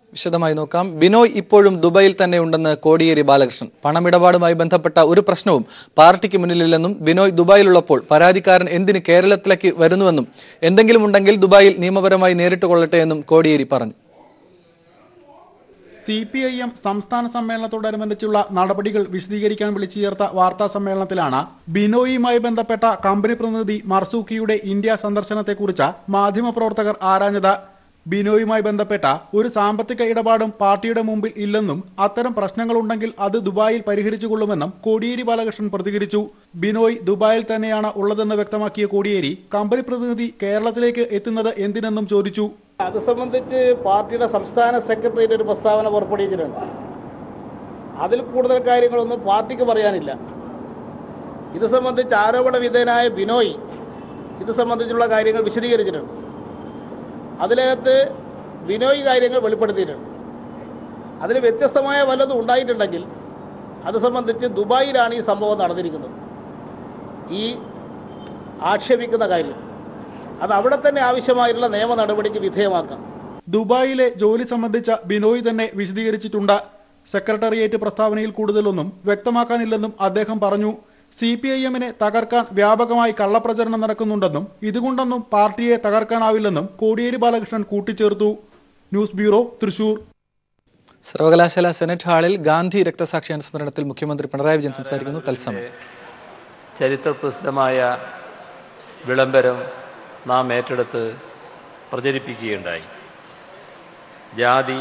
വിശദമായി നോക്കാം ബിനോയ് ഇപ്പോഴും ദുബായിൽ തന്നെ ഉണ്ടെന്ന് കോടിയേരി ബാലകൃഷ്ണൻ പണമിടപാടുമായി ബന്ധപ്പെട്ട ഒരു പ്രശ്നവും പാർട്ടിക്ക് മുന്നിലില്ലെന്നും ബിനോയ് ദുബായിലുള്ളപ്പോൾ പരാതിക്കാരൻ എന്തിന് കേരളത്തിലേക്ക് വരുന്നുവെന്നും എന്തെങ്കിലും ഉണ്ടെങ്കിൽ ദുബായിൽ നിയമപരമായി നേരിട്ട് കൊള്ളട്ടെ എന്നും കോടിയേരി പറഞ്ഞു സി പി ഐ എം സംസ്ഥാന സമ്മേളനത്തോടനുബന്ധിച്ചുള്ള നടപടികൾ വിശദീകരിക്കാൻ വിളിച്ചു ചേർത്ത വാർത്താ സമ്മേളനത്തിലാണ് ബിനോയിയുമായി ബന്ധപ്പെട്ട കമ്പനി പ്രതിനിധി മർസൂക്കിയുടെ ഇന്ത്യ സന്ദർശനത്തെക്കുറിച്ച് മാധ്യമപ്രവർത്തകർ ആരാഞ്ഞത് ബിനോയുമായി ബന്ധപ്പെട്ട ഒരു സാമ്പത്തിക ഇടപാടും പാർട്ടിയുടെ മുമ്പിൽ ഇല്ലെന്നും അത്തരം പ്രശ്നങ്ങളുണ്ടെങ്കിൽ അത് ദുബായിൽ പരിഹരിച്ചുകൊള്ളുമെന്നും കോടിയേരി ബാലകൃഷ്ണൻ പ്രതികരിച്ചു ബിനോയ് ദുബായിൽ തന്നെയാണ് ഉള്ളതെന്ന് വ്യക്തമാക്കിയ കോടിയേരി കമ്പനി പ്രതിനിധി കേരളത്തിലേക്ക് എത്തുന്നത് എന്തിനെന്നും ചോദിച്ചു അത് സംബന്ധിച്ച് പാർട്ടിയുടെ സംസ്ഥാന സെക്രട്ടേറിയറ്റ് ഒരു പ്രസ്താവന പുറപ്പെടുവിച്ചിട്ടുണ്ട് അതിൽ കൂടുതൽ കാര്യങ്ങളൊന്നും പാർട്ടിക്ക് പറയാനില്ല ഇത് സംബന്ധിച്ച് ആരോപണ വിധേയനായ ബിനോയ് ഇത് സംബന്ധിച്ചുള്ള കാര്യങ്ങൾ വിശദീകരിച്ചിട്ടുണ്ട് അതിനകത്ത് ബിനോയ് കാര്യങ്ങൾ വെളിപ്പെടുത്തിയിട്ടുണ്ട് അതിൽ വ്യത്യസ്തമായ വല്ലതും ഉണ്ടായിട്ടുണ്ടെങ്കിൽ അത് സംബന്ധിച്ച് ദുബായിലാണ് ഈ സംഭവം നടന്നിരിക്കുന്നത് ഈ ആക്ഷേപിക്കുന്ന കാര്യം അത് അവിടെ തന്നെ ആവശ്യമായിട്ടുള്ള നിയമ നടപടിക്ക് വിധേയമാക്കാം ദുബായിലെ ജോലി സംബന്ധിച്ച ബിനോയ് തന്നെ വിശദീകരിച്ചിട്ടുണ്ട് സെക്രട്ടേറിയറ്റ് പ്രസ്താവനയിൽ കൂടുതലൊന്നും വ്യക്തമാക്കാനില്ലെന്നും അദ്ദേഹം പറഞ്ഞു സി പി ഐ എമ്മിനെ തകർക്കാൻ വ്യാപകമായി കള്ളപ്രചരണം നടക്കുന്നുണ്ടെന്നും ഇതുകൊണ്ടൊന്നും പാർട്ടിയെ തകർക്കാനാവില്ലെന്നും കോടിയേരി ബാലകൃഷ്ണൻ കൂട്ടിച്ചേർത്തു ന്യൂസ് ബ്യൂറോ തൃശൂർ സർവകലാശാല സെനറ്റ് ഹാളിൽ ഗാന്ധി രക്തസാക്ഷി അനുസ്മരണത്തിൽ മുഖ്യമന്ത്രി പിണറായി വിജയൻ സംസാരിക്കുന്നു തത്സമയം ചരിത്രപ്രസിദ്ധമായ വിളംബരം നാം ഏറ്റെടുത്ത് പ്രചരിപ്പിക്കുകയുണ്ടായി ജാതി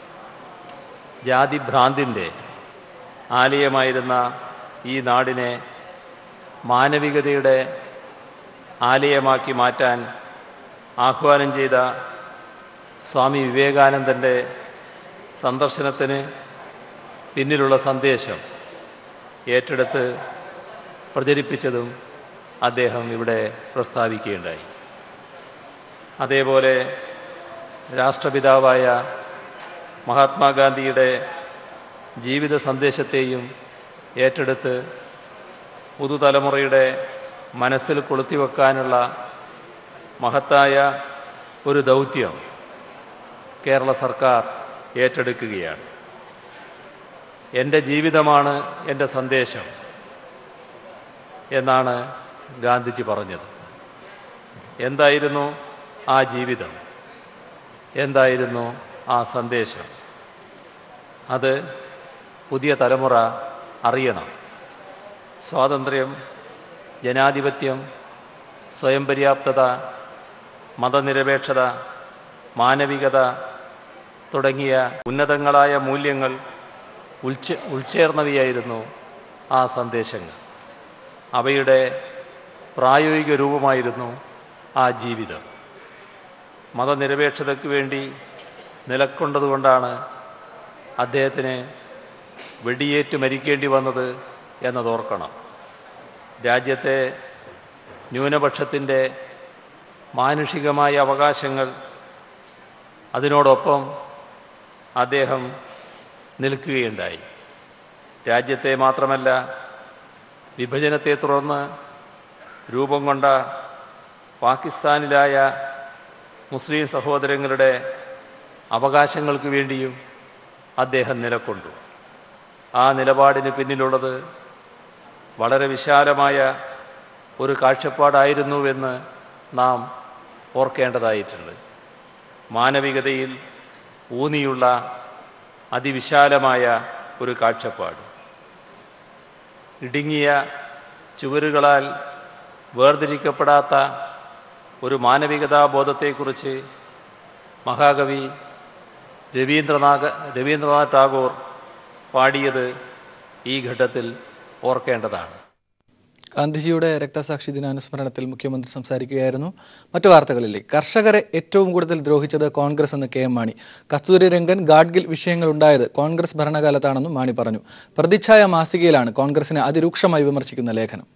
ജാതിഭ്രാന്തിൻ്റെ ആലയമായിരുന്ന ഈ നാടിനെ മാനവികതയുടെ ആലയമാക്കി മാറ്റാൻ ആഹ്വാനം ചെയ്ത സ്വാമി വിവേകാനന്ദൻ്റെ സന്ദർശനത്തിന് പിന്നിലുള്ള സന്ദേശം ഏറ്റെടുത്ത് പ്രചരിപ്പിച്ചതും അദ്ദേഹം ഇവിടെ പ്രസ്താവിക്കുകയുണ്ടായി അതേപോലെ രാഷ്ട്രപിതാവായ മഹാത്മാഗാന്ധിയുടെ ജീവിത സന്ദേശത്തെയും ഏറ്റെടുത്ത് പുതുതലമുറയുടെ മനസ്സിൽ കൊളുത്തിവെക്കാനുള്ള മഹത്തായ ഒരു ദൗത്യം കേരള സർക്കാർ ഏറ്റെടുക്കുകയാണ് എൻ്റെ ജീവിതമാണ് എൻ്റെ സന്ദേശം എന്നാണ് ഗാന്ധിജി പറഞ്ഞത് എന്തായിരുന്നു ആ ജീവിതം എന്തായിരുന്നു ആ സന്ദേശം അത് പുതിയ തലമുറ അറിയണം സ്വാതന്ത്ര്യം ജനാധിപത്യം സ്വയം പര്യാപ്തത മതനിരപേക്ഷത മാനവികത തുടങ്ങിയ ഉന്നതങ്ങളായ മൂല്യങ്ങൾ ഉൾച്ചേ ഉൾച്ചേർന്നവയായിരുന്നു ആ സന്ദേശങ്ങൾ അവയുടെ പ്രായോഗിക രൂപമായിരുന്നു ആ ജീവിതം മതനിരപേക്ഷതയ്ക്ക് വേണ്ടി നിലക്കൊണ്ടതുകൊണ്ടാണ് അദ്ദേഹത്തിന് വെടിയേറ്റ് മരിക്കേണ്ടി വന്നത് എന്നതോർക്കണം രാജ്യത്തെ ന്യൂനപക്ഷത്തിൻ്റെ മാനുഷികമായ അവകാശങ്ങൾ അതിനോടൊപ്പം അദ്ദേഹം നിൽക്കുകയുണ്ടായി രാജ്യത്തെ മാത്രമല്ല വിഭജനത്തെ തുടർന്ന് രൂപം കൊണ്ട പാകിസ്ഥാനിലായ മുസ്ലിം സഹോദരങ്ങളുടെ അവകാശങ്ങൾക്ക് വേണ്ടിയും അദ്ദേഹം നിലകൊണ്ടു ആ നിലപാടിന് പിന്നിലുള്ളത് വളരെ വിശാലമായ ഒരു കാഴ്ചപ്പാടായിരുന്നുവെന്ന് നാം ഓർക്കേണ്ടതായിട്ടുണ്ട് മാനവികതയിൽ ഊന്നിയുള്ള അതിവിശാലമായ ഒരു കാഴ്ചപ്പാട് ഇടുങ്ങിയ ചുവരുകളാൽ വേർതിരിക്കപ്പെടാത്ത ഒരു മാനവികതാബോധത്തെക്കുറിച്ച് മഹാകവി രവീന്ദ്രനാഥ രവീന്ദ്രനാഥ് ടാഗോർ പാടിയത് ഈ ഘട്ടത്തിൽ ഓർക്കേണ്ടതാണ് ഗാന്ധിജിയുടെ രക്തസാക്ഷി ദിനാനുസ്മരണത്തിൽ മുഖ്യമന്ത്രി സംസാരിക്കുകയായിരുന്നു മറ്റു വാർത്തകളിലേക്ക് കർഷകരെ ഏറ്റവും കൂടുതൽ ദ്രോഹിച്ചത് കോൺഗ്രസ് എന്ന് കെ എം മാണി കസ്തൂരി രംഗൻ ഗാഡ്ഗിൽ വിഷയങ്ങൾ ഉണ്ടായത് കോൺഗ്രസ് ഭരണകാലത്താണെന്നും മാണി പറഞ്ഞു പ്രതിച്ഛായ മാസികയിലാണ് കോൺഗ്രസിനെ അതിരൂക്ഷമായി വിമർശിക്കുന്ന ലേഖനം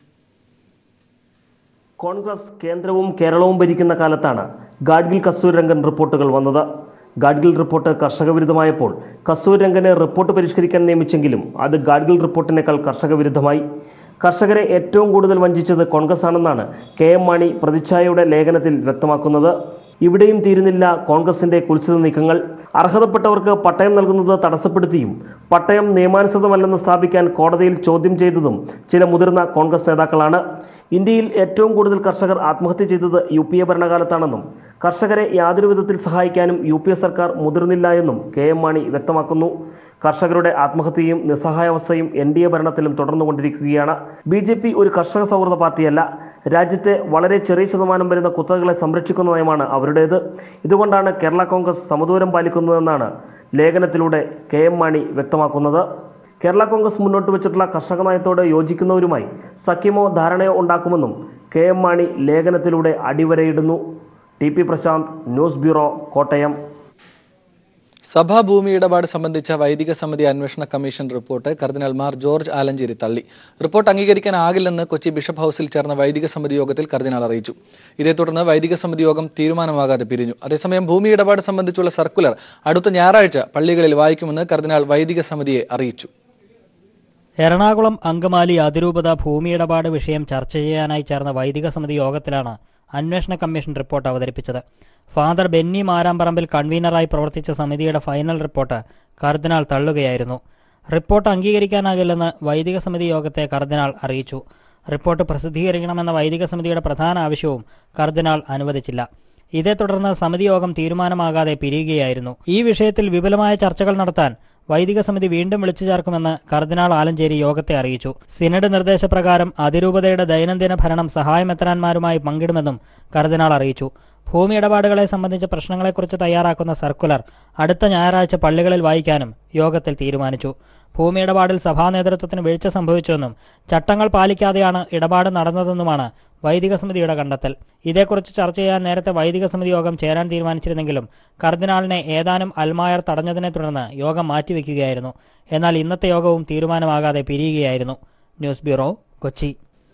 കോൺഗ്രസ് കേന്ദ്രവും കേരളവും ഭരിക്കുന്ന കാലത്താണ് ഗാഡ്ഗിൽ കസ്തൂരി രംഗൻ റിപ്പോർട്ടുകൾ വന്നത് ഗാഡ്ഗിൽ റിപ്പോർട്ട് കർഷക വിരുദ്ധമായപ്പോൾ കസ്തൂരി രംഗനെ റിപ്പോർട്ട് പരിഷ്കരിക്കാൻ നിയമിച്ചെങ്കിലും അത് ഗാഡ്ഗിൽ റിപ്പോർട്ടിനേക്കാൾ കർഷക വിരുദ്ധമായി കർഷകരെ ഏറ്റവും കൂടുതൽ വഞ്ചിച്ചത് കോൺഗ്രസ് ആണെന്നാണ് കെ എം മാണി പ്രതിച്ഛായയുടെ ലേഖനത്തിൽ വ്യക്തമാക്കുന്നത് ഇവിടെയും തീരുന്നില്ല കോൺഗ്രസിന്റെ കുൽസിത നീക്കങ്ങൾ അർഹതപ്പെട്ടവർക്ക് പട്ടയം നൽകുന്നത് തടസ്സപ്പെടുത്തിയും പട്ടയം നിയമാനുസൃതമല്ലെന്ന് സ്ഥാപിക്കാൻ കോടതിയിൽ ചോദ്യം ചെയ്തതും ചില മുതിർന്ന കോൺഗ്രസ് നേതാക്കളാണ് ഇന്ത്യയിൽ ഏറ്റവും കൂടുതൽ കർഷകർ ആത്മഹത്യ ചെയ്തത് യു പി എ ഭരണകാലത്താണെന്നും കർഷകരെ യാതൊരു വിധത്തിൽ സഹായിക്കാനും യു പി എ സർക്കാർ മുതിർന്നില്ല എന്നും കെ എം മാണി വ്യക്തമാക്കുന്നു കർഷകരുടെ ആത്മഹത്യയും നിസ്സഹായാവസ്ഥയും എൻ ഡി എ ഭരണത്തിലും തുടർന്നുകൊണ്ടിരിക്കുകയാണ് ബി ജെ പി ഒരു കർഷക സൗഹൃദ പാർട്ടിയല്ല രാജ്യത്തെ വളരെ ചെറിയ ശതമാനം വരുന്ന കുത്തകകളെ സംരക്ഷിക്കുന്ന നയമാണ് അവരുടേത് ഇതുകൊണ്ടാണ് കേരള കോൺഗ്രസ് സമദൂരം പാലിക്കുന്നതെന്നാണ് ലേഖനത്തിലൂടെ കെ എം മാണി വ്യക്തമാക്കുന്നത് കേരള കോൺഗ്രസ് മുന്നോട്ട് വെച്ചിട്ടുള്ള കർഷക നയത്തോട് യോജിക്കുന്നവരുമായി സഖ്യമോ ധാരണയോ ഉണ്ടാക്കുമെന്നും കെ എം മാണി ലേഖനത്തിലൂടെ അടിവരയിടുന്നു T P Prashanth news bureau Kottayam സഭാ ഭൂമി ഇടപാട് സംബന്ധിച്ച വൈദിക സമിതി അന്വേഷണ കമ്മീഷൻ റിപ്പോർട്ട് കർദിനാൾ മാർ ജോർജ് ആലഞ്ചേരി തള്ളി റിപ്പോർട്ട് അംഗീകരിക്കാനാകില്ലെന്ന് കൊച്ചി ബിഷപ്പ് ഹൌസിൽ ചേർന്ന വൈദിക സമിതി യോഗത്തിൽ കർദിനാൾ അറിയിച്ചു ഇതേ തുടർന്ന് വൈദിക സമിതി യോഗം തീരുമാനമാകാതെ പിരിഞ്ഞു അതേസമയം ഭൂമി ഇടപാട് സംബന്ധിച്ചുള്ള സർക്കുലർ അടുത്ത ഞായറാഴ്ച പള്ളികളിൽ വായിക്കുമെന്ന് കർദിനാൾ വൈദിക സമിതിയെ അറിയിച്ചു എറണാകുളം അങ്കമാലി അതിരൂപത ഭൂമിയിടപാട് വിഷയം ചർച്ച ചെയ്യാനായി ചേർന്ന വൈദിക സമിതി യോഗത്തിലാണ് അന്വേഷണ കമ്മീഷൻ റിപ്പോർട്ട് അവതരിപ്പിച്ചത് ഫാദർ ബെന്നി മാരാമ്പറമ്പിൽ കൺവീനറായി പ്രവർത്തിച്ച സമിതിയുടെ ഫൈനൽ റിപ്പോർട്ട് കർദിനാൾ തള്ളുകയായിരുന്നു റിപ്പോർട്ട് അംഗീകരിക്കാനാകില്ലെന്ന് വൈദിക സമിതി യോഗത്തെ കർദിനാൾ അറിയിച്ചു റിപ്പോർട്ട് പ്രസിദ്ധീകരിക്കണമെന്ന വൈദിക സമിതിയുടെ പ്രധാന ആവശ്യവും കർദിനാൾ അനുവദിച്ചില്ല ഇതേ തുടർന്ന് സമിതി യോഗം തീരുമാനമാകാതെ പിരിയുകയായിരുന്നു ഈ വിഷയത്തിൽ വിപുലമായ ചർച്ചകൾ നടത്താൻ വൈദിക സമിതി വീണ്ടും വിളിച്ചു ചേർക്കുമെന്ന് കർദിനാൾ ആലഞ്ചേരി യോഗത്തെ അറിയിച്ചു സിനഡ് നിർദ്ദേശപ്രകാരം അതിരൂപതയുടെ ദൈനംദിന ഭരണം സഹായമെത്രാന്മാരുമായി പങ്കിടുമെന്നും കർദിനാൾ അറിയിച്ചു ഭൂമി ഇടപാടുകളെ സംബന്ധിച്ച പ്രശ്നങ്ങളെക്കുറിച്ച് തയ്യാറാക്കുന്ന സർക്കുലർ അടുത്ത ഞായറാഴ്ച പള്ളികളിൽ വായിക്കാനും യോഗത്തിൽ തീരുമാനിച്ചു ഭൂമി ഇടപാടിൽ സഭാ നേതൃത്വത്തിന് വീഴ്ച സംഭവിച്ചുവെന്നും ചട്ടങ്ങൾ പാലിക്കാതെയാണ് ഇടപാട് നടന്നതെന്നുമാണ് വൈദിക സമിതിയുടെ കണ്ടെത്തൽ ഇതേക്കുറിച്ച് ചർച്ച ചെയ്യാൻ നേരത്തെ വൈദിക സമിതി യോഗം ചേരാൻ തീരുമാനിച്ചിരുന്നെങ്കിലും കർദിനാളിനെ ഏതാനും അൽമായർ തടഞ്ഞതിനെ തുടർന്ന് യോഗം മാറ്റിവെക്കുകയായിരുന്നു എന്നാൽ ഇന്നത്തെ യോഗവും തീരുമാനമാകാതെ പിരിയുകയായിരുന്നു ന്യൂസ് ബ്യൂറോ കൊച്ചി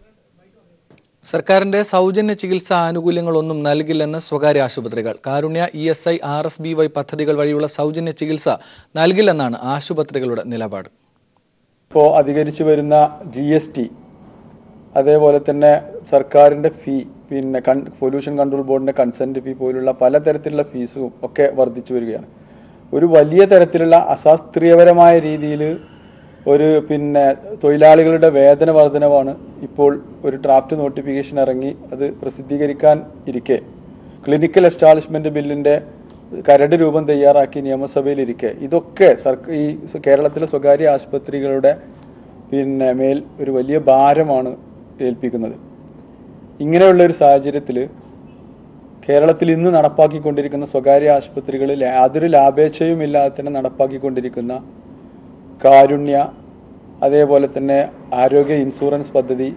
സർക്കാരിന്റെ സൗജന്യ ചികിത്സാ ആനുകൂല്യങ്ങളൊന്നും നൽകില്ലെന്ന് സ്വകാര്യ ആശുപത്രികൾ Karunya E S I R S B Y പദ്ധതികൾ വഴിയുള്ള സൗജന്യ ചികിത്സ നൽകില്ലെന്നാണ് ആശുപത്രികളുടെ നിലപാട് ഇപ്പോൾ അധികരിച്ചു വരുന്ന ജി എസ് ടി അതേപോലെ തന്നെ സർക്കാരിൻ്റെ ഫീ പിന്നെ കൺ പൊല്യൂഷൻ കൺട്രോൾ ബോർഡിൻ്റെ കൺസെൻറ്റ് ഫീ പോലുള്ള പലതരത്തിലുള്ള ഫീസും ഒക്കെ വർദ്ധിച്ചു വരികയാണ് ഒരു വലിയ തരത്തിലുള്ള അശാസ്ത്രീയപരമായ രീതിയിൽ ഒരു പിന്നെ തൊഴിലാളികളുടെ വേതന വർധനവാണ് ഇപ്പോൾ ഒരു ഡ്രാഫ്റ്റ് നോട്ടിഫിക്കേഷൻ ഇറങ്ങി അത് പ്രസിദ്ധീകരിക്കാൻ ഇരിക്കെ ക്ലിനിക്കൽ എസ്റ്റാബ്ലിഷ്മെൻറ്റ് ബില്ലിൻ്റെ കരട് രൂപം തയ്യാറാക്കി നിയമസഭയിലിരിക്കെ ഇതൊക്കെ സർക്കാർ ഈ കേരളത്തിലെ സ്വകാര്യ ആശുപത്രികളുടെ പിന്നെ മേൽ ഒരു വലിയ ഭാരമാണ് ഏൽപ്പിക്കുന്നത് ഇങ്ങനെയുള്ള ഒരു സാഹചര്യത്തിൽ കേരളത്തിൽ ഇന്ന് നടപ്പാക്കിക്കൊണ്ടിരിക്കുന്ന സ്വകാര്യ ആശുപത്രികളിൽ യാതൊരു ലാഭേച്ഛയും ഇല്ലാതെ തന്നെ നടപ്പാക്കിക്കൊണ്ടിരിക്കുന്ന കാരുണ്യ അതേപോലെ തന്നെ ആരോഗ്യ ഇൻഷുറൻസ് പദ്ധതി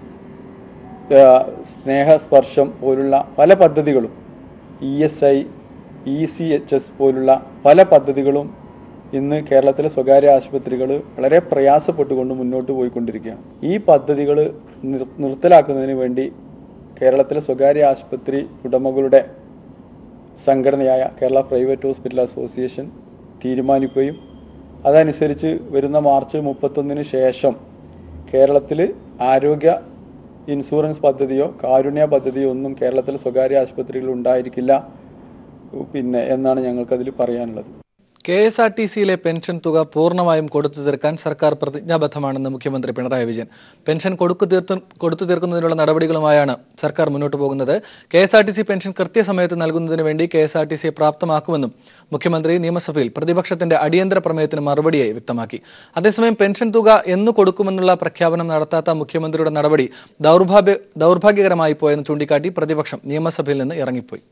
ആ, സ്നേഹസ്പർശം പോലുള്ള പല പദ്ധതികളും E S I E C H S പോലുള്ള പല പദ്ധതികളും ഇന്ന് കേരളത്തിലെ സ്വകാര്യ ആശുപത്രികൾ വളരെ പ്രയാസപ്പെട്ടുകൊണ്ട് മുന്നോട്ട് പോയിക്കൊണ്ടിരിക്കുകയാണ് ഈ പദ്ധതികൾ നിർ നിർത്തലാക്കുന്നതിന് വേണ്ടി കേരളത്തിലെ സ്വകാര്യ ആശുപത്രി ഉടമകളുടെ സംഘടനയായ കേരള പ്രൈവറ്റ് ഹോസ്പിറ്റൽ അസോസിയേഷൻ തീരുമാനിക്കുകയും അതനുസരിച്ച് വരുന്ന മാർച്ച് മുപ്പത്തൊന്നിന് ശേഷം കേരളത്തിൽ ആരോഗ്യ ഇൻഷുറൻസ് പദ്ധതിയോ കാരുണ്യ പദ്ധതിയോ ഒന്നും കേരളത്തിലെ സ്വകാര്യ ആശുപത്രികളിൽ ഉണ്ടായിരിക്കില്ല പിന്നെ എന്നാണ് ഞങ്ങൾക്കതിൽ പറയാനുള്ളത് കെ എസ് ആർ ടി സിയിലെ പെൻഷൻ തുക പൂർണ്ണമായും കൊടുത്തു തീർക്കാൻ സർക്കാർ പ്രതിജ്ഞാബദ്ധമാണെന്ന് മുഖ്യമന്ത്രി പിണറായി വിജയൻ പെൻഷൻ കൊടുക്കു തീർത്തു കൊടുത്തു തീർക്കുന്നതിനുള്ള നടപടികളുമായാണ് സർക്കാർ മുന്നോട്ട് പോകുന്നത് K S R T C pension കൃത്യസമയത്ത് നൽകുന്നതിന് വേണ്ടി കെ എസ് ആർ ടി സിയെ പ്രാപ്തമാക്കുമെന്നും മുഖ്യമന്ത്രി നിയമസഭയിൽ പ്രതിപക്ഷത്തിന്റെ അടിയന്തര പ്രമേയത്തിന് മറുപടിയായി വ്യക്തമാക്കി അതേസമയം പെൻഷൻ തുക എന്ന് കൊടുക്കുമെന്നുള്ള പ്രഖ്യാപനം നടത്താത്ത മുഖ്യമന്ത്രിയുടെ നടപടി ദൗർഭാഗ്യ ദൗർഭാഗ്യകരമായി പോയെന്ന് ചൂണ്ടിക്കാട്ടി പ്രതിപക്ഷം നിയമസഭയിൽ നിന്ന് ഇറങ്ങിപ്പോയി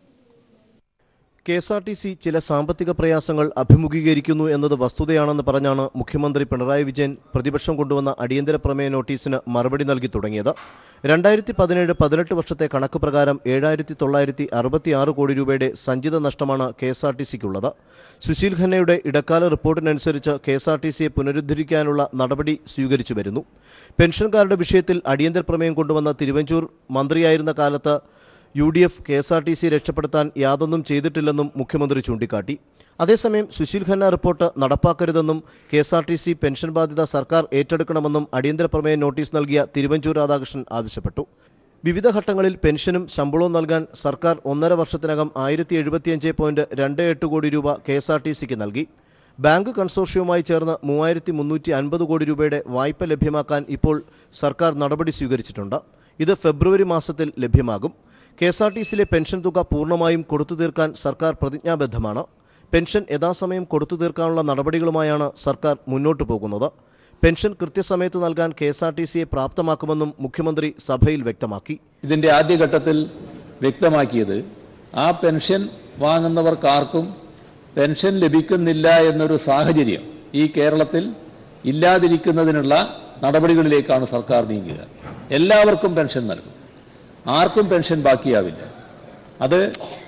K S R T C ചില സാമ്പത്തിക പ്രയാസങ്ങൾ അഭിമുഖീകരിക്കുന്നു എന്നത് വസ്തുതയാണെന്ന് പറഞ്ഞാണ് മുഖ്യമന്ത്രി പിണറായി വിജയൻ പ്രതിപക്ഷം കൊണ്ടുവന്ന അടിയന്തര പ്രമേയ നോട്ടീസിന് മറുപടി നൽകി തുടങ്ങിയത് രണ്ടായിരത്തി പതിനേഴ് പതിനെട്ട് വർഷത്തെ കണക്ക് പ്രകാരം ഏഴായിരത്തി തൊള്ളായിരത്തി അറുപത്തി ആറ് കോടി രൂപയുടെ സഞ്ചിത നഷ്ടമാണ് കെ എസ് ആർ ടി സിക്കുള്ളത് സുശീൽ ഖന്നയുടെ ഇടക്കാല റിപ്പോർട്ടിനനുസരിച്ച് കെ എസ് ആർ ടി സിയെ പുനരുദ്ധരിക്കാനുള്ള നടപടി സ്വീകരിച്ചു വരുന്നു പെൻഷൻകാരുടെ വിഷയത്തിൽ അടിയന്തര പ്രമേയം കൊണ്ടുവന്ന തിരുവഞ്ചൂർ മന്ത്രിയായിരുന്ന കാലത്ത് U D F K S R T C രക്ഷപ്പെടുത്താൻ യാതൊന്നും ചെയ്തിട്ടില്ലെന്നും മുഖ്യമന്ത്രി ചൂണ്ടിക്കാട്ടി അതേസമയം സുശീൽ ഖന്ന റിപ്പോർട്ട് നടപ്പാക്കരുതെന്നും K S R T C pension ബാധ്യത സർക്കാർ ഏറ്റെടുക്കണമെന്നും അടിയന്തര പ്രമേയ നോട്ടീസ് നൽകിയ തിരുവഞ്ചൂർ രാധാകൃഷ്ണൻ ആവശ്യപ്പെട്ടു വിവിധ ഘട്ടങ്ങളിൽ പെൻഷനും ശമ്പളവും നൽകാൻ സർക്കാർ ഒന്നര വർഷത്തിനകം ആയിരത്തി എഴുപത്തിയഞ്ച് പോയിന്റ് രണ്ട് എട്ട് കോടി രൂപ കെ എസ് ആർ ടി സിക്ക് നൽകി ബാങ്ക് കൺസോർഷ്യവുമായി ചേർന്ന് മൂവായിരത്തി മുന്നൂറ്റി അൻപത് കോടി രൂപയുടെ വായ്പ ലഭ്യമാക്കാൻ ഇപ്പോൾ സർക്കാർ നടപടി സ്വീകരിച്ചിട്ടുണ്ട് ഇത് ഫെബ്രുവരി മാസത്തിൽ ലഭ്യമാകും കെ എസ് ആർ ടി സിയിലെ പെൻഷൻ തുക പൂർണ്ണമായും കൊടുത്തു തീർക്കാൻ സർക്കാർ പ്രതിജ്ഞാബദ്ധമാണ് പെൻഷൻ യഥാസമയം കൊടുത്തു തീർക്കാനുള്ള നടപടികളുമായാണ് സർക്കാർ മുന്നോട്ടു പോകുന്നത് പെൻഷൻ കൃത്യസമയത്ത് നൽകാൻ കെ എസ് ആർ ടി സിയെ പ്രാപ്തമാക്കുമെന്നും മുഖ്യമന്ത്രി സഭയിൽ വ്യക്തമാക്കി ഇതിൻ്റെ ആദ്യഘട്ടത്തിൽ വ്യക്തമാക്കിയത് ആ പെൻഷൻ വാങ്ങുന്നവർക്കാർക്കും പെൻഷൻ ലഭിക്കുന്നില്ല എന്നൊരു സാഹചര്യം ഈ കേരളത്തിൽ ഇല്ലാതിരിക്കുന്നതിനുള്ള നടപടികളിലേക്കാണ് സർക്കാർ നീങ്ങുക എല്ലാവർക്കും പെൻഷൻ നൽകും ആർക്കും പെൻഷൻ ബാക്കിയാവില്ല അത്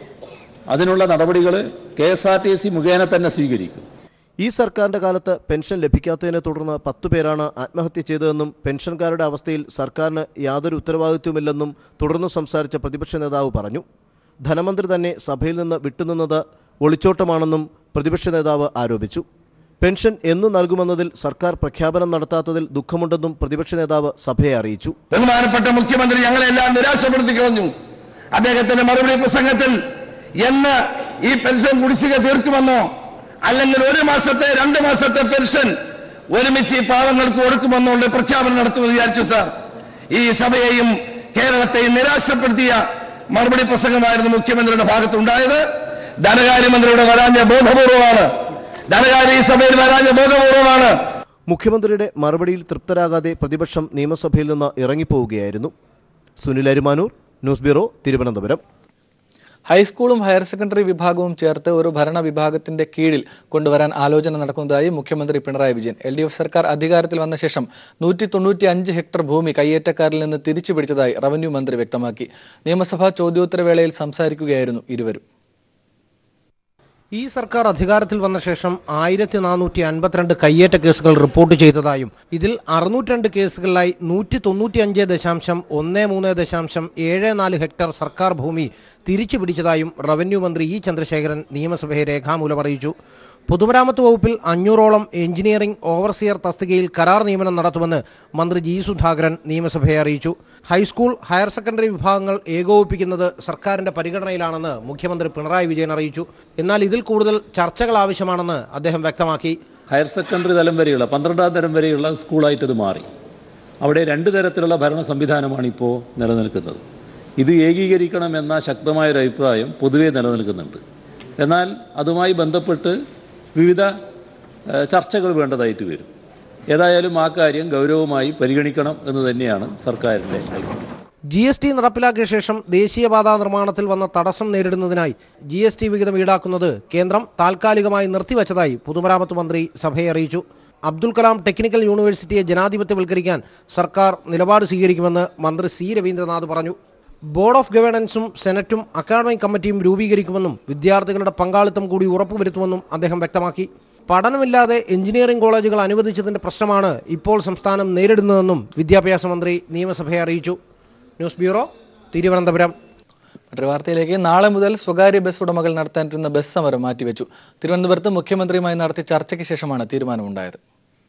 അതിനുള്ള നടപടികൾ K S R T C മുഖേന തന്നെ സ്വീകരിക്കും ഈ സർക്കാരിന്റെ കാലത്ത് പെൻഷൻ ലഭിക്കാത്തതിനെ തുടർന്ന് പത്തു പേരാണ് ആത്മഹത്യ ചെയ്തതെന്നും പെൻഷൻകാരുടെ അവസ്ഥയിൽ സർക്കാരിന് യാതൊരു ഉത്തരവാദിത്വമില്ലെന്നും തുടർന്ന് സംസാരിച്ച പ്രതിപക്ഷ നേതാവ് പറഞ്ഞു ധനമന്ത്രി തന്നെ സഭയിൽ നിന്ന് വിട്ടുനിന്നത് ഒളിച്ചോട്ടമാണെന്നും പ്രതിപക്ഷ നേതാവ് ആരോപിച്ചു പെൻഷൻ എന്നു നൽകുമെന്നതിൽ സർക്കാർ പ്രഖ്യാപനം നടത്താത്തതിൽ ദുഃഖമുണ്ടെന്നും പ്രതിപക്ഷ നേതാവ് സഭയെ അറിയിച്ചു ബഹുമാനപ്പെട്ട മുഖ്യമന്ത്രി ഞങ്ങളെല്ലാം നിരാശപ്പെടുത്തി കളഞ്ഞു അദ്ദേഹത്തിന്റെ മറുപടി പ്രസംഗത്തിൽ എന്ന് ഈ പെൻഷൻ കുടിശ്ശിക തീർക്കുമെന്നോ അല്ലെങ്കിൽ ഒരു മാസത്തെ രണ്ട് മാസത്തെ പെൻഷൻ ഒരുമിച്ച് ഈ പാവങ്ങൾക്ക് കൊടുക്കുമെന്നുള്ള പ്രഖ്യാപനം നടത്തുമെന്ന് വിചാരിച്ചു സാർ ഈ സഭയെയും കേരളത്തെയും നിരാശപ്പെടുത്തിയ മറുപടി പ്രസംഗമായിരുന്നു മുഖ്യമന്ത്രിയുടെ ഭാഗത്തുണ്ടായത് ധനകാര്യമന്ത്രിയുടെ വരാഞ്ഞ ബോധപൂർവമാണ് ധനകാര്യ ഈ സഭയിൽ വരാഞ്ഞ ബോധപൂർവമാണ് മുഖ്യമന്ത്രിയുടെ മറുപടിയിൽ തൃപ്തരാകാതെ പ്രതിപക്ഷം നിയമസഭയിൽ നിന്ന് ഇറങ്ങിപ്പോവുകയായിരുന്നു സുനിൽ അരിമാനൂർ ന്യൂസ് ബ്യൂറോ തിരുവനന്തപുരം ഹൈസ്കൂളും ഹയർ സെക്കൻഡറി വിഭാഗവും ചേർത്ത് ഒരു ഭരണ വിഭാഗത്തിന്റെ കീഴിൽ കൊണ്ടുവരാൻ ആലോചന നടക്കുന്നതായി മുഖ്യമന്ത്രി Pinarayi Vijayan L D F സർക്കാർ അധികാരത്തിൽ വന്ന ശേഷം നൂറ്റി തൊണ്ണൂറ്റി അഞ്ച് ഹെക്ടർ ഭൂമി കയ്യേറ്റക്കാരിൽ നിന്ന് തിരിച്ചു പിടിച്ചതായി റവന്യൂ മന്ത്രി വ്യക്തമാക്കി നിയമസഭാ ചോദ്യോത്തരവേളയിൽ സംസാരിക്കുകയായിരുന്നു ഇരുവരും ഈ സർക്കാർ അധികാരത്തിൽ വന്ന ശേഷം ആയിരത്തി നാനൂറ്റി അൻപത്തിരണ്ട് കയ്യേറ്റ കേസുകൾ റിപ്പോർട്ട് ചെയ്തതായും ഇതിൽ അറുന്നൂറ്റി കേസുകളിലായി നൂറ്റി തൊണ്ണൂറ്റി അഞ്ച് ദശാംശം ഒന്ന് മൂന്ന് ദശാംശം ഏഴ് നാല് ഹെക്ടർ സർക്കാർ ഭൂമി തിരിച്ചു പിടിച്ചതായും റവന്യൂ മന്ത്രി ഇ ചന്ദ്രശേഖരൻ നിയമസഭയെ രേഖാമൂലം അറിയിച്ചു പൊതുമരാമത്ത് വകുപ്പിൽ അഞ്ഞൂറോളം എഞ്ചിനീയറിംഗ് ഓവർസിയർ തസ്തികയിൽ കരാർ നിയമനം നടത്തുമെന്ന് മന്ത്രി ജി സുധാകരൻ നിയമസഭയെ അറിയിച്ചു ഹൈസ്കൂൾ ഹയർ സെക്കൻഡറി വിഭാഗങ്ങൾ ഏകോപിപ്പിക്കുന്നത് സർക്കാരിന്റെ പരിഗണനയിലാണെന്ന് മുഖ്യമന്ത്രി പിണറായി വിജയൻ അറിയിച്ചു എന്നാൽ ഇതിൽ കൂടുതൽ ചർച്ചകൾ ആവശ്യമാണെന്ന് അദ്ദേഹം വ്യക്തമാക്കി ഹയർ സെക്കൻഡറി തലം വരെയുള്ള പന്ത്രണ്ടാം തരം വരെയുള്ള സ്കൂളായിട്ട് ഇത് മാറി അവിടെ രണ്ട് തരത്തിലുള്ള ഭരണ സംവിധാനമാണ് ഇപ്പോൾ നിലനിൽക്കുന്നത് ഇത് ഏകീകരിക്കണമെന്ന ശക്തമായൊരു അഭിപ്രായം പൊതുവേ നിലനിൽക്കുന്നുണ്ട് എന്നാൽ അതുമായി ബന്ധപ്പെട്ട് വിവിധ ഏഹ്, ചർച്ചകൾ വേണ്ടതായിട്ട് വരും ഏതായാലും ആ കാര്യം ഗൗരവമായി പരിഗണിക്കണം എന്ന് തന്നെയാണ് സർക്കാരിൻ്റെ അഭിപ്രായം ജി എസ് ടി നടപ്പിലാക്കിയ ശേഷം ദേശീയപാതാ നിർമ്മാണത്തിൽ വന്ന തടസ്സം നേരിടുന്നതിനായി ജി എസ് ടി വിഹിതം ഈടാക്കുന്നത് കേന്ദ്രം താൽക്കാലികമായി നിർത്തിവച്ചതായി പൊതുമരാമത്ത് മന്ത്രി സഭയെ അറിയിച്ചു അബ്ദുൽ കലാം ടെക്നിക്കൽ യൂണിവേഴ്സിറ്റിയെ ജനാധിപത്യവൽക്കരിക്കാൻ സർക്കാർ നിലപാട് സ്വീകരിക്കുമെന്ന് മന്ത്രി സി രവീന്ദ്രനാഥ് പറഞ്ഞു ബോർഡ് ഓഫ് ഗവേണൻസും സെനറ്റും അക്കാഡമിക് കമ്മിറ്റിയും രൂപീകരിക്കുമെന്നും വിദ്യാർത്ഥികളുടെ പങ്കാളിത്തം കൂടി ഉറപ്പുവരുത്തുമെന്നും അദ്ദേഹം വ്യക്തമാക്കി പഠനമില്ലാതെ എഞ്ചിനീയറിംഗ് കോളേജുകൾ അനുവദിച്ചതിന്റെ പ്രശ്നമാണ് ഇപ്പോൾ സംസ്ഥാനം നേരിടുന്നതെന്നും വിദ്യാഭ്യാസ മന്ത്രി നിയമസഭയെ അറിയിച്ചു ന്യൂസ് ബ്യൂറോ തിരുവനന്തപുരം മറ്റൊരു വാർത്തയിലേക്ക് നാളെ മുതൽ സ്വകാര്യ ബസ് ഉടമകൾ നടത്താനിരുന്ന ബസ് സമരം മാറ്റിവെച്ചു തിരുവനന്തപുരത്ത് മുഖ്യമന്ത്രിയുമായി നടത്തിയ ചർച്ചയ്ക്ക് ശേഷമാണ് തീരുമാനമുണ്ടായത്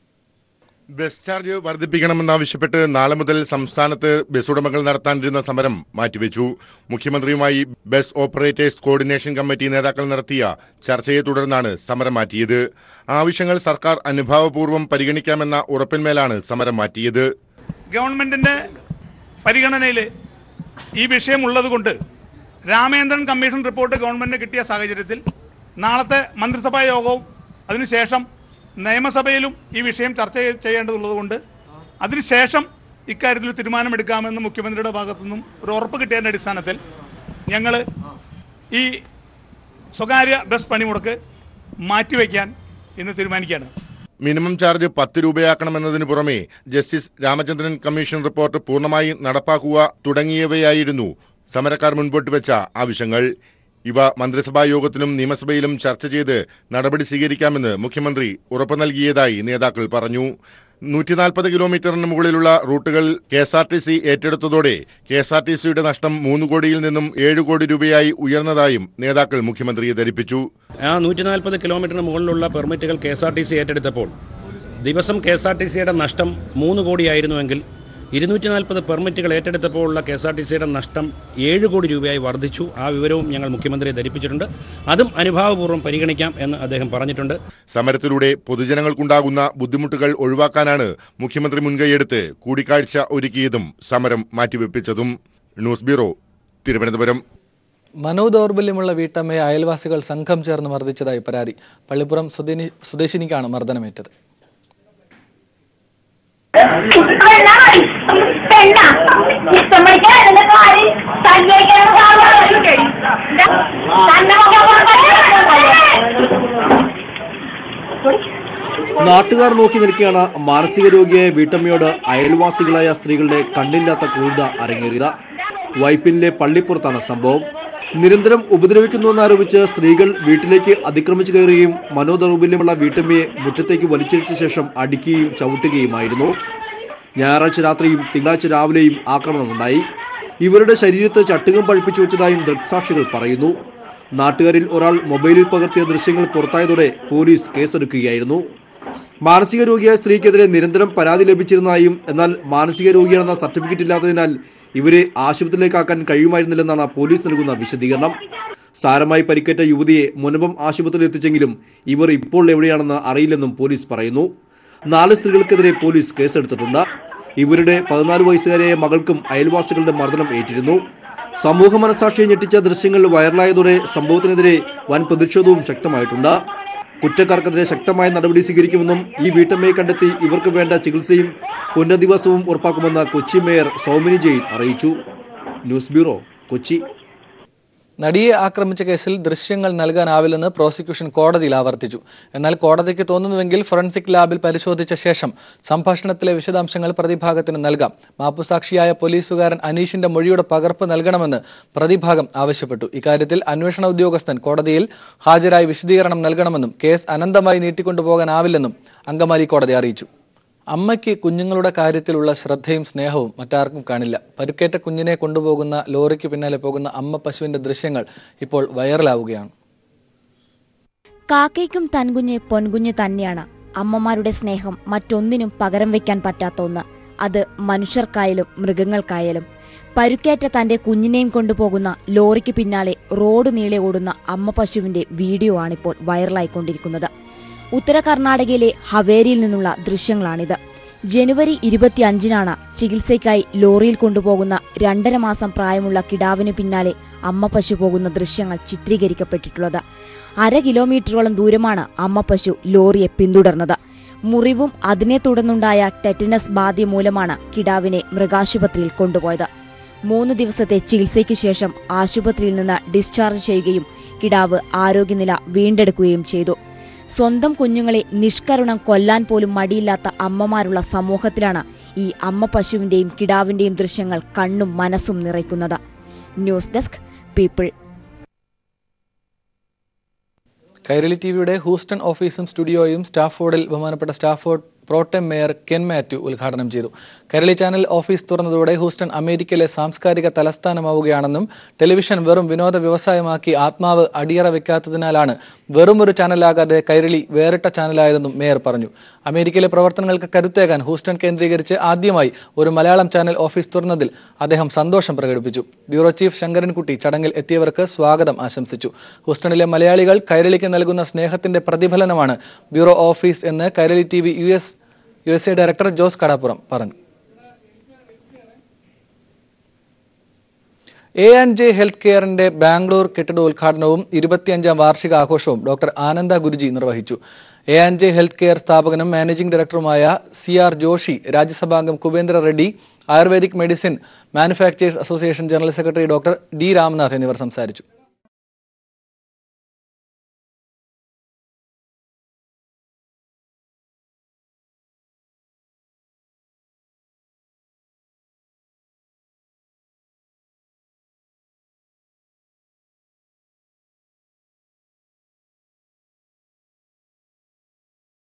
ബസ് ചാർജ് വർദ്ധിപ്പിക്കണമെന്നാവശ്യപ്പെട്ട് നാളെ മുതൽ സംസ്ഥാനത്ത് ബസ് ഉടമകൾ നടത്താനിരുന്ന സമരം മാറ്റിവെച്ചു മുഖ്യമന്ത്രിയുമായി ബസ് ഓപ്പറേറ്റേഴ്സ് കോർഡിനേഷൻ കമ്മിറ്റി നേതാക്കൾ നടത്തിയ ചർച്ചയെ തുടർന്നാണ് സമരം മാറ്റിയത് ആവശ്യങ്ങൾ സർക്കാർ അനുഭാവപൂർവ്വം പരിഗണിക്കാമെന്ന ഉറപ്പിന്മേലാണ് സമരം മാറ്റിയത് ഗവൺമെന്റിന്റെ പരിഗണനയിൽ ഈ വിഷയം ഉള്ളതുകൊണ്ട് രാമേന്ദ്രൻ കമ്മീഷൻ റിപ്പോർട്ട് ഗവൺമെന്റിന് കിട്ടിയ സാഹചര്യത്തിൽ നാളത്തെ മന്ത്രിസഭാ യോഗവും അതിനുശേഷം നിയമസഭയിലും ഈ വിഷയം ചർച്ച ചെയ്യ- ചെയ്യേണ്ടതുള്ളതുകൊണ്ട് അതിനുശേഷം ഇക്കാര്യത്തിൽ തീരുമാനമെടുക്കാമെന്ന് മുഖ്യമന്ത്രിയുടെ ഭാഗത്തു നിന്നും ഒരു ഉറപ്പ് കിട്ടിയതിൻ്റെ അടിസ്ഥാനത്തിൽ ഞങ്ങൾ ഈ സ്വകാര്യ ബസ് പണിമുടക്ക് മാറ്റിവെക്കാൻ ഇന്ന് തീരുമാനിക്കുകയാണ് മിനിമം ചാർജ് പത്ത് രൂപയാക്കണമെന്നതിന് പുറമെ ജസ്റ്റിസ് രാമചന്ദ്രൻ കമ്മീഷൻ റിപ്പോർട്ട് പൂർണ്ണമായി നടപ്പാക്കുക തുടങ്ങിയവയായിരുന്നു സമരക്കാർ മുൻപോട്ട് വെച്ച ആവശ്യങ്ങൾ ഇവ മന്ത്രിസഭാ യോഗത്തിലും നിയമസഭയിലും ചർച്ച ചെയ്ത് നടപടി സ്വീകരിക്കാമെന്ന് മുഖ്യമന്ത്രി ഉറപ്പു നൽകിയതായി നേതാക്കൾ പറഞ്ഞു നൂറ്റി നാൽപ്പത് കിലോമീറ്ററിന് മുകളിലുള്ള റൂട്ടുകൾ K S R T C ഏറ്റെടുത്തതോടെ കെ എസ് ആർ ടി സിയുടെ നഷ്ടം മൂന്ന് കോടിയിൽ നിന്നും ഏഴ് കോടി രൂപയായി ഉയർന്നതായും നേതാക്കൾ മുഖ്യമന്ത്രിയെ ധരിപ്പിച്ചു ആ നൂറ്റി നാൽപ്പത് കിലോമീറ്ററിന് മുകളിലുള്ള പെർമിറ്റുകൾ K S R T C ഏറ്റെടുത്തപ്പോൾ ദിവസം കെ എസ് ആർ ടി സിയുടെ നഷ്ടം മൂന്ന് കോടിയായിരുന്നുവെങ്കിൽ ഇരുന്നൂറ്റി നാൽപ്പത് പെർമിറ്റുകൾ ഏറ്റെടുത്തപ്പോൾ ഉള്ള കെ എസ് ആർ ടി സിയുടെ നഷ്ടം ഏഴ് കോടി രൂപയായി വർദ്ധിച്ചു ആ വിവരവും ഞങ്ങൾ മുഖ്യമന്ത്രിയെ ധരിപ്പിച്ചിട്ടുണ്ട് അതും അനുഭാവപൂർവ്വം പരിഗണിക്കാം എന്ന് അദ്ദേഹം പറഞ്ഞിട്ടുണ്ട് സമരത്തിലൂടെ പൊതുജനങ്ങൾക്കുണ്ടാകുന്ന ബുദ്ധിമുട്ടുകൾ ഒഴിവാക്കാനാണ് മുഖ്യമന്ത്രി മുൻകൈയെടുത്ത് കൂടിക്കാഴ്ച ഒരുക്കിയതും സമരം മാറ്റിവെപ്പിച്ചതും ന്യൂസ് ബ്യൂറോ തിരുവനന്തപുരം മനോദൗർബല്യമുള്ള വീട്ടമ്മയെ അയൽവാസികൾ സംഘം ചേർന്ന് മർദ്ദിച്ചതായി പരാതി പള്ളിപ്പുറം സ്വദേശി സ്വദേശിനിക്കാണ് മർദ്ദനമേറ്റത് നാട്ടുകാർ നോക്കി നിൽക്കെയാണ് മാനസിക രോഗിയായ വീട്ടമ്മയോട് അയൽവാസികളായ സ്ത്രീകളുടെ കണ്ണില്ലാത്ത ക്രൂരത അരങ്ങേറിയത് വൈപ്പിനിലെ പള്ളിപ്പുറത്താണ് സംഭവം നിരന്തരം ഉപദ്രവിക്കുന്നുവെന്നാരോപിച്ച് സ്ത്രീകൾ വീട്ടിലേക്ക് അതിക്രമിച്ചു കയറുകയും മനോദൗർബല്യമുള്ള വീട്ടമ്മയെ മുറ്റത്തേക്ക് വലിച്ചിഴിച്ച ശേഷം അടിക്കുകയും ചവിട്ടുകയുമായിരുന്നു ഞായറാഴ്ച രാത്രിയും തിങ്കളാഴ്ച രാവിലെയും ആക്രമണമുണ്ടായി ഇവരുടെ ശരീരത്ത് ചട്ടുകം പഴിപ്പിച്ചു വെച്ചതായും ദൃക്സാക്ഷികൾ പറയുന്നു നാട്ടുകാരിൽ ഒരാൾ മൊബൈലിൽ പകർത്തിയ ദൃശ്യങ്ങൾ പുറത്തായതോടെ പോലീസ് കേസെടുക്കുകയായിരുന്നു മാനസിക രോഗിയായ സ്ത്രീക്കെതിരെ നിരന്തരം പരാതി ലഭിച്ചിരുന്നതായും എന്നാൽ മാനസിക രോഗിയാണെന്ന സർട്ടിഫിക്കറ്റ് ഇല്ലാത്തതിനാൽ ഇവരെ ആശുപത്രിയിലേക്കാക്കാൻ കഴിയുമായിരുന്നില്ലെന്നാണ് പോലീസ് നൽകുന്ന വിശദീകരണം സാരമായി പരിക്കേറ്റ യുവതിയെ മുനമ്പം ആശുപത്രിയിൽ എത്തിച്ചെങ്കിലും ഇവർ ഇപ്പോൾ എവിടെയാണെന്ന് അറിയില്ലെന്നും പോലീസ് പറയുന്നു നാല് സ്ത്രീകൾക്കെതിരെ പോലീസ് കേസെടുത്തിട്ടുണ്ട് ഇവരുടെ പതിനാല് വയസ്സുകാരിയായ മകൾക്കും അയൽവാസികളുടെ മർദ്ദനം ഏറ്റിരുന്നു സമൂഹ മനസാക്ഷിയെ ഞെട്ടിച്ച ദൃശ്യങ്ങൾ വൈറലായതോടെ സംഭവത്തിനെതിരെ വൻ പ്രതിഷേധവും ശക്തമായിട്ടുണ്ട് കുറ്റക്കാർക്കെതിരെ ശക്തമായ നടപടി സ്വീകരിക്കുമെന്നും ഈ വീട്ടമ്മയെ കണ്ടെത്തി ഇവർക്ക് വേണ്ട ചികിത്സയും പുനരധിവാസവും ഉറപ്പാക്കുമെന്ന് കൊച്ചി മേയർ സൗമിനി ജെയിൻ അറിയിച്ചു ന്യൂസ് ബ്യൂറോ കൊച്ചി നടിയെ ആക്രമിച്ച കേസിൽ ദൃശ്യങ്ങൾ നൽകാനാവില്ലെന്ന് പ്രോസിക്യൂഷൻ കോടതിയിൽ ആവർത്തിച്ചു എന്നാൽ കോടതിക്ക് തോന്നുന്നുവെങ്കിൽ ഫോറൻസിക് ലാബിൽ പരിശോധിച്ച ശേഷം സംഭാഷണത്തിലെ വിശദാംശങ്ങൾ പ്രതിഭാഗത്തിന് നൽകാം മാപ്പുസാക്ഷിയായ പോലീസുകാരൻ അനീഷിന്റെ മൊഴിയുടെ പകർപ്പ് നൽകണമെന്ന് പ്രതിഭാഗം ആവശ്യപ്പെട്ടു ഇക്കാര്യത്തിൽ അന്വേഷണ ഉദ്യോഗസ്ഥൻ കോടതിയിൽ ഹാജരായി വിശദീകരണം നൽകണമെന്നും കേസ് അനന്തമായി നീട്ടിക്കൊണ്ടുപോകാനാവില്ലെന്നും അങ്കമാലി കോടതി അറിയിച്ചു അമ്മയ്ക്ക് കുഞ്ഞുങ്ങളുടെ കാര്യത്തിലുള്ള ശ്രദ്ധയും സ്നേഹവും മറ്റാർക്കും കാണില്ല പരുക്കേറ്റ കുഞ്ഞിനെ കൊണ്ടുപോകുന്ന ലോറിക്ക് പിന്നാലെ പോകുന്ന അമ്മ പശുവിന്റെ ദൃശ്യങ്ങൾ ഇപ്പോൾ വൈറലാവുകയാണ് കാക്കയ്ക്കും തൻകുഞ്ഞ് പൊൻകുഞ്ഞ് തന്നെയാണ് അമ്മമാരുടെ സ്നേഹം മറ്റൊന്നിനും പകരം വയ്ക്കാൻ പറ്റാത്ത ഒന്ന് അത് മനുഷ്യർക്കായാലും മൃഗങ്ങൾക്കായാലും പരുക്കേറ്റ തന്റെ കുഞ്ഞിനെയും കൊണ്ടുപോകുന്ന ലോറിക്ക് പിന്നാലെ റോഡ് നീളെ ഓടുന്ന അമ്മ പശുവിന്റെ വീഡിയോ ആണിപ്പോൾ വൈറലായിക്കൊണ്ടിരിക്കുന്നത് ഉത്തര കർണാടകയിലെ ഹവേരിയിൽ നിന്നുള്ള ദൃശ്യങ്ങളാണിത് ജനുവരി ഇരുപത്തിയഞ്ചിനാണ് ചികിത്സയ്ക്കായി ലോറിയിൽ കൊണ്ടുപോകുന്ന രണ്ടര മാസം പ്രായമുള്ള കിടാവിന് പിന്നാലെ അമ്മ പശു പോകുന്ന ദൃശ്യങ്ങൾ ചിത്രീകരിക്കപ്പെട്ടിട്ടുള്ളത് അര കിലോമീറ്ററോളം ദൂരമാണ് അമ്മ പശു ലോറിയെ പിന്തുടർന്നത് മുറിവും അതിനെ തുടർന്നുണ്ടായ ടെറ്റനസ് ബാധ മൂലമാണ് കിടാവിനെ മൃഗാശുപത്രിയിൽ കൊണ്ടുപോയത് മൂന്ന് ദിവസത്തെ ചികിത്സയ്ക്ക് ശേഷം ആശുപത്രിയിൽ നിന്ന് ഡിസ്ചാർജ് ചെയ്യുകയും കിടാവ് ആരോഗ്യനില വീണ്ടെടുക്കുകയും ചെയ്തു സ്വന്തം കുഞ്ഞുങ്ങളെ നിഷ്കരുണം കൊല്ലാൻ പോലും മടിയില്ലാത്ത അമ്മമാരുള്ള സമൂഹത്തിലാണ് ഈ അമ്മ പശുവിന്റെയും കിടാവിന്റെയും ദൃശ്യങ്ങൾ കണ്ണും മനസ്സും നിറയ്ക്കുന്നത് news desk people Kairali T വിയുടെ ഹൂസ്റ്റൺ ഓഫീസും സ്റ്റുഡിയോയും സ്റ്റാഫോർഡിൽ ബഹുമാനപ്പെട്ട Stafford pro tem mayor Ken Mathew ഉദ്ഘാടനം ചെയ്തു കൈരളി ചാനൽ ഓഫീസ് തുറന്നതോടെ ഹൂസ്റ്റൺ അമേരിക്കയിലെ സാംസ്കാരിക തലസ്ഥാനമാവുകയാണെന്നും ടെലിവിഷൻ വെറും വിനോദ വ്യവസായമാക്കി ആത്മാവ് അടിയറ വെക്കാത്തതിനാലാണ് വെറും ഒരു ചാനലാകാതെ കൈരളി വേറിട്ട ചാനലായതെന്നും മേയർ പറഞ്ഞു അമേരിക്കയിലെ പ്രവർത്തനങ്ങൾക്ക് കരുത്തേകാൻ ഹൂസ്റ്റൺ കേന്ദ്രീകരിച്ച് ആദ്യമായി ഒരു മലയാളം ചാനൽ ഓഫീസ് തുറന്നതിൽ അദ്ദേഹം സന്തോഷം പ്രകടിപ്പിച്ചു ബ്യൂറോ ചീഫ് ശങ്കരൻകുട്ടി ചടങ്ങിൽ എത്തിയവർക്ക് സ്വാഗതം ആശംസിച്ചു ഹൂസ്റ്റണിലെ മലയാളികൾ കൈരളിക്ക് നൽകുന്ന സ്നേഹത്തിന്റെ പ്രതിഫലനമാണ് ബ്യൂറോ ഓഫീസ് എന്ന് Kairali T V U S U S A director Jose Kadappuram പറഞ്ഞു എ ആൻഡ് ജെ ഹെൽത്ത് കെയറിന്റെ ബാംഗ്ലൂർ കെട്ടിട ഉദ്ഘാടനവും ഇരുപത്തിയഞ്ചാം വാർഷിക ആഘോഷവും ഡോക്ടർ ആനന്ദ ഗുരുജി നിർവഹിച്ചു A and J health care സ്ഥാപകനും മാനേജിംഗ് ഡയറക്ടറുമായ സി ആർ ജോഷി രാജ്യസഭാംഗം Kubendra Reddy ayurvedic medicine manufacturers association general secretary doctor D Ramnath എന്നിവർ സംസാരിച്ചു